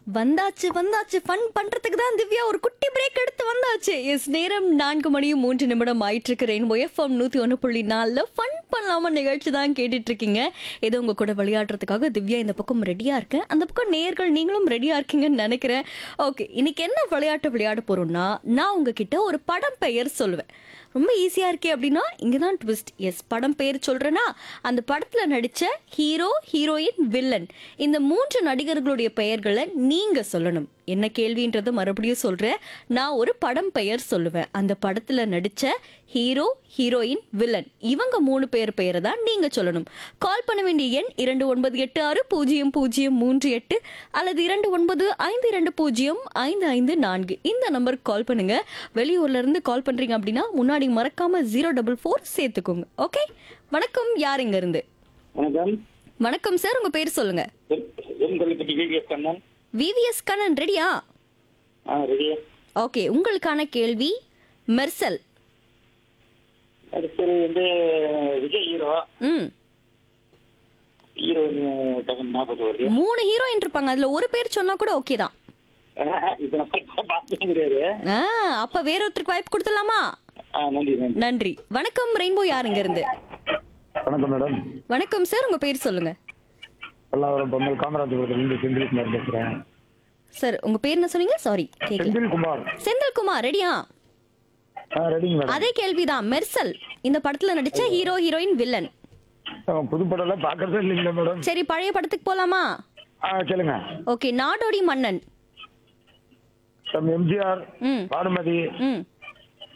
வந்தாச்சு வந்தாச்சு ஃபன் பண்றதுக்கு தான் திவ்யா ஒரு குட்டி பிரேக் எடுத்து வந்தாச்சு எஸ் நேரம் நான்கு மணியும் மூன்று நிமிடம் ஆயிட்டு இருக்கு ரெயின்போ எஃப்எம் நூத்தி ஒன்று புள்ளி நாலுல ஃபன் பண்ணலாம நிகழ்ச்சி தான் கேட்டுட்டு இருக்கீங்க ஏதோ உங்க கூட விளையாடுறதுக்காக திவ்யா இந்த பக்கம் ரெடியா இருக்கேன் அந்த பக்கம் நேர்கள் நீங்களும் ரெடியா இருக்கீங்கன்னு நினைக்கிறேன் ஓகே இன்னைக்கு என்ன விளையாட்டு விளையாட போறோம்னா நான் உங்ககிட்ட ஒரு படம் பெயர் சொல்லுவேன் ரொம்ப ஈஸியா இருக்கே அப்படின்னா இங்கதான் ட்விஸ்ட் எஸ் படம் பெயர் சொல்றேன்னா அந்த படத்துல நடிச்ச ஹீரோ ஹீரோயின் வில்லன் இந்த மூன்று நடிகர்களுடைய பெயர்களை நீங்க சொல்லணும் என்ன கேள்வின்றது மறுபடியும் சொல்றேன் நான் ஒரு படம் பெயர் சொல்லுவேன் அந்த படத்துல நடிச்ச ஹீரோ ஹீரோயின் வில்லன் இவங்க மூணு பேர் பெயரை தான் நீங்க சொல்லணும் கால் பண்ண வேண்டிய எண் இரண்டு ஒன்பது எட்டு ஆறு பூஜ்ஜியம் பூஜ்ஜியம் மூன்று எட்டு அல்லது இரண்டு ஒன்பது ஐந்து இரண்டு பூஜ்ஜியம் ஐந்து ஐந்து நான்கு இந்த நம்பருக்கு கால் பண்ணுங்க வெளியூர்ல இருந்து கால் பண்றீங்க அப்படின்னா முன்னாடி மறக்காம ஜீரோ டபுள் ஃபோர் சேர்த்துக்கோங்க ஓகே வணக்கம் யார் இங்க இருந்து வணக்கம் வணக்கம் சார் உங்க பேர் சொல்லுங்க M Kollipatti VVS Kannan VVS Kannan ரெடியா ஆ ரெடி ஓகே உங்களுக்கான கேள்வி மெர்சல் அடுத்தது வந்து விஜய் ஹீரோ ம் ஹீரோ டக்குன்னு ஞாபகம் வருது மூணு ஹீரோயின் இருப்பாங்க அதுல ஒரு பேர் சொன்னா கூட ஓகே தான் இப்போ நான் பார்த்தே கிடையாது ஆ அப்ப வேற ஒருத்தருக்கு வாய்ப்பு கொடுத்துடலாமா ஆ நன்றி நன்றி நன்றி வணக்கம் ரெயின்போ யாருங்க இருந்து வணக்கம் மேடம் வணக்கம் சார் உங்க பேர் சொல்லுங்க பல்லாவரம் பொம்மல் காமராஜபுரத்துலேருந்து செந்தில்குமார் பேசுகிறேன் சார் உங்க பேர் என்ன சொன்னீங்க சாரி கேக்கல செந்தில்குமார் செந்தில்குமார் ரெடியா ஆ ரெடிங்க மேடம் அதே கேள்விதான் மெர்சல் இந்த படத்துல நடிச்ச ஹீரோ ஹீரோயின் வில்லன் அவன் புது படம்லாம் பார்க்கறதே இல்லைங்களா மேடம் சரி பழைய படத்துக்கு போலாமா ஆ சொல்லுங்க ஓகே நாடோடி மன்னன் நம்ம எம்ஜிஆர் ம் பானுமதி ம்